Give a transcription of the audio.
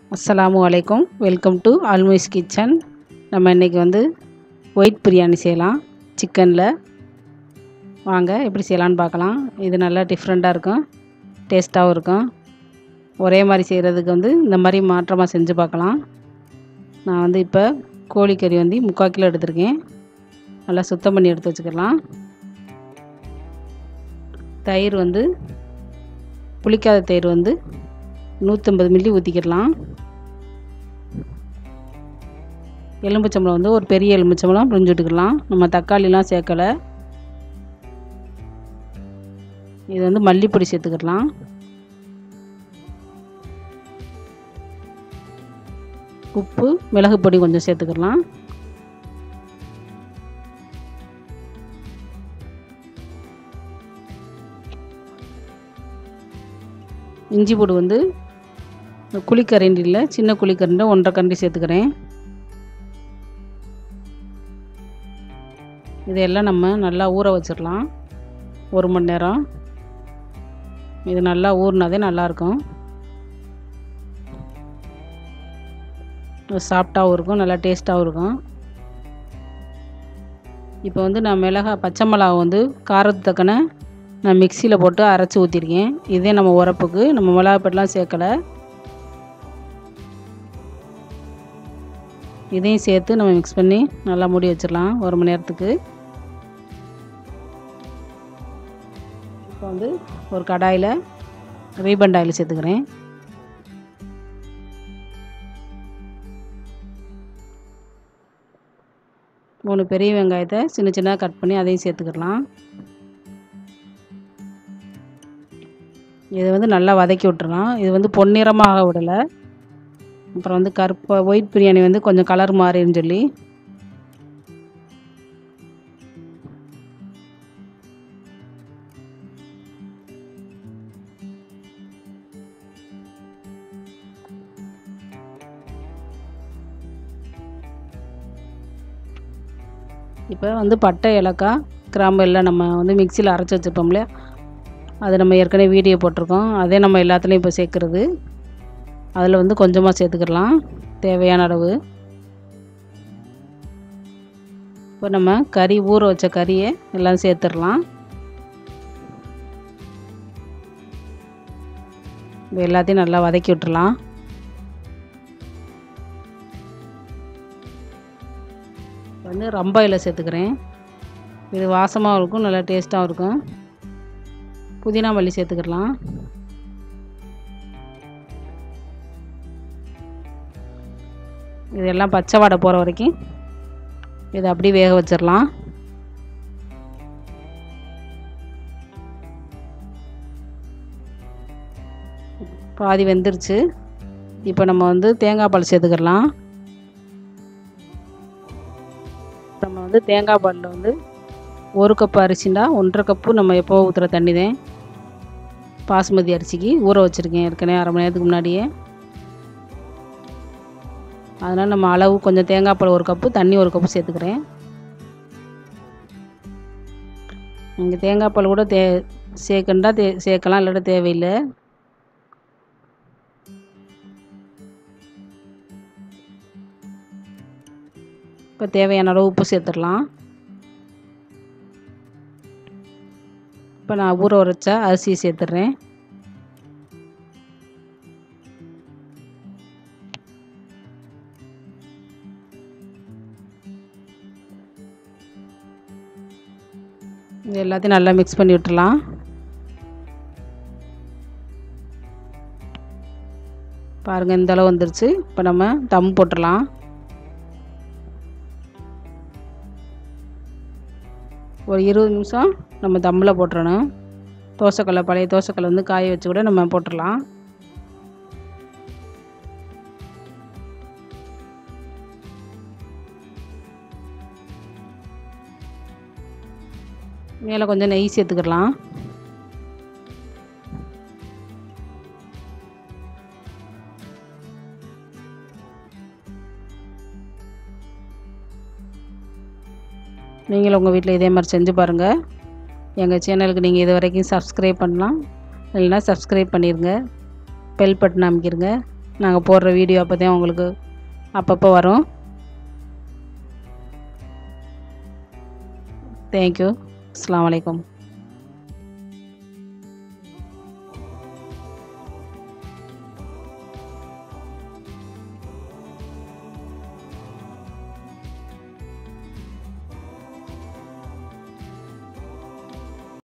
அஸ்ஸலாமு அலைக்கும் welcome to ஆல்மோஸ் kitchen நம்ம இன்றைக்கி வந்து ஒயிட் பிரியாணி செய்யலாம் சிக்கனில் வாங்க எப்படி செய்யலான்னு பார்க்கலாம் இது நல்லா டிஃப்ரெண்ட்டாக இருக்கும் டேஸ்ட்டாகவும் இருக்கும் ஒரே மாதிரி செய்கிறதுக்கு வந்து இந்த மாதிரி மாற்றமாக செஞ்சு பார்க்கலாம் நான் வந்து இப்போ கோழிக்கறி வந்து முக்கால் கிலோ எடுத்திருக்கேன் நல்லா சுத்தம் பண்ணி எடுத்து வச்சுக்கலாம் தயிர் வந்து புளிக்காத தயிர் வந்து நூற்றம்பது மில்லி ஊற்றிக்கிடலாம் எலும்புச்சம்பளம் வந்து ஒரு பெரிய எலும்புச்சம்பளம் புரிஞ்சு விட்டுக்கலாம் நம்ம தக்காளிலாம் சேர்க்கலை இது வந்து மல்லிப்பொடி சேர்த்துக்கிடலாம் உப்பு மிளகு பொடி கொஞ்சம் சேர்த்துக்கிடலாம் இஞ்சி பூடு வந்து குழிக்கரண்டியில் சின்ன குழிக்கரண்டியில் ஒன்றரை கரண்டி சேர்த்துக்கிறேன் இதையெல்லாம் நம்ம நல்லா ஊற வச்சிடலாம் ஒரு மணி நேரம் இது நல்லா ஊறினாதே நல்லாயிருக்கும் சாஃப்டாகவும் இருக்கும் நல்லா டேஸ்ட்டாகவும் இருக்கும் இப்போ வந்து நான் மிளகா பச்சை மிளகா வந்து காரத்துக்கு தக்கன நான் மிக்சியில் போட்டு அரைச்சி ஊற்றிருக்கேன் இதே நம்ம உரப்புக்கு நம்ம மிளகாப்பொடிலாம் சேர்க்கலை இதையும் சேர்த்து நம்ம மிக்ஸ் பண்ணி நல்லா மூடி வச்சிடலாம் ஒரு மணி நேரத்துக்கு இப்போ வந்து ஒரு கடாயில் ரீபண்ட் ஆயில் சேர்த்துக்கிறேன் மூணு பெரிய வெங்காயத்தை சின்ன சின்னதாக கட் பண்ணி அதையும் சேர்த்துக்கிடலாம் இதை வந்து நல்லா வதக்கி விட்டுறலாம் இது வந்து பொன்னிறமாக விடலை அப்புறம் வந்து கருப்பு ஒயிட் பிரியாணி வந்து கொஞ்சம் கலர் மாறின்னு சொல்லி இப்போ வந்து பட்டை ஏலக்காய் கிராம்பு எல்லாம் நம்ம வந்து மிக்சியில் அரைச்சி வச்சுருப்போம் இல்லையா அது நம்ம ஏற்கனவே வீடியோ போட்டிருக்கோம் அதே நம்ம எல்லாத்துலேயும் இப்போ சேர்க்குறது அதில் வந்து கொஞ்சமாக சேர்த்துக்கிடலாம் தேவையான அளவு இப்போ நம்ம கறி ஊற வச்ச கறியை எல்லாம் சேர்த்துடலாம் இப்போ எல்லாத்தையும் நல்லா வதக்கி விட்டுறலாம் வந்து ரம்பாயில் சேர்த்துக்கிறேன் இது வாசமாகவும் இருக்கும் நல்லா டேஸ்ட்டாகவும் இருக்கும் புதினா மல்லி சேர்த்துக்கிடலாம் இதெல்லாம் பச்சை வாடை போகிற வரைக்கும் இதை அப்படியே வேக வச்சிடலாம் பாதி வெந்துருச்சு இப்போ நம்ம வந்து தேங்காய் பால் சேர்த்துக்கிடலாம் நம்ம வந்து தேங்காய் பாலில் வந்து ஒரு கப்பு அரிசிண்டா ஒன்றரை கப்பு நம்ம எப்போ ஊற்றுற தண்ணி தான் பாஸ்மதி அரிசிக்கு ஊற வச்சுருக்கேன் ஏற்கனவே அரை மணி நேரத்துக்கு முன்னாடியே அதனால் நம்ம அளவு கொஞ்சம் தேங்காய் பால் ஒரு கப்பு தண்ணி ஒரு கப்பு சேர்த்துக்கிறேன் நீங்கள் தேங்காய் பால் கூட தே சேர்க்கண்டா தே சேர்க்கலாம் இல்லாட்ட தேவையில்லை இப்போ தேவையான அளவு உப்பு சேர்த்துடலாம் இப்போ நான் ஊற உரைச்ச அரிசி சேர்த்துட்றேன் இது எல்லாத்தையும் நல்லா மிக்ஸ் பண்ணி விட்டுலாம் பாருங்கள் இந்த அளவு வந்துருச்சு இப்போ நம்ம தம் போட்டுடலாம் ஒரு இருபது நிமிஷம் நம்ம தம்மில் போட்டுறணும் தோசைக்கல்லை பழைய தோசைக்கல்லை வந்து காய வச்சு கூட நம்ம போட்டுடலாம் மேலே கொஞ்சம் நெய் சேர்த்துக்கிடலாம் நீங்களும் உங்கள் வீட்டில் இதே மாதிரி செஞ்சு பாருங்கள் எங்கள் சேனலுக்கு நீங்கள் இது வரைக்கும் சப்ஸ்கிரைப் பண்ணலாம் இல்லைன்னா சப்ஸ்கிரைப் பண்ணிடுங்க பெல் பட்டன் அமைக்கிருங்க நாங்கள் போடுற வீடியோ அப்போ தான் உங்களுக்கு அப்பப்போ வரும் தேங்க்யூ அஸ்லாம் வலைக்கம்